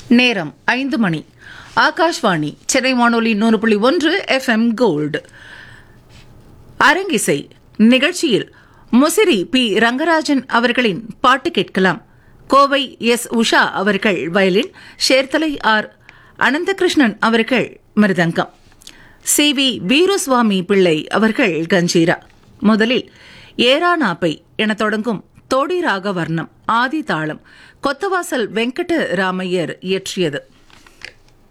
நேரம் ஐந்து மணி ஆகாஷ்வாணி சென்னை வானொலி நூறு புள்ளி ஒன்று எஃப்எம் கோல்டு அரங்கிசை நிகழ்ச்சியில் முசிறி பி ரங்கராஜன் அவர்களின் பாட்டு கேட்கலாம் கோவை எஸ் உஷா அவர்கள் வயலின் சேர்த்தலை ஆர் அனந்தகிருஷ்ணன் அவர்கள் மிருதங்கம் சி வி வீருசுவாமி பிள்ளை அவர்கள் கஞ்சீரா முதலில் ஏரானாப்பை என தொடங்கும் தோடி ராக வர்ணம் ஆதி தாளம் கொத்தவாசல் வெங்கட ராமையர் இயற்றியது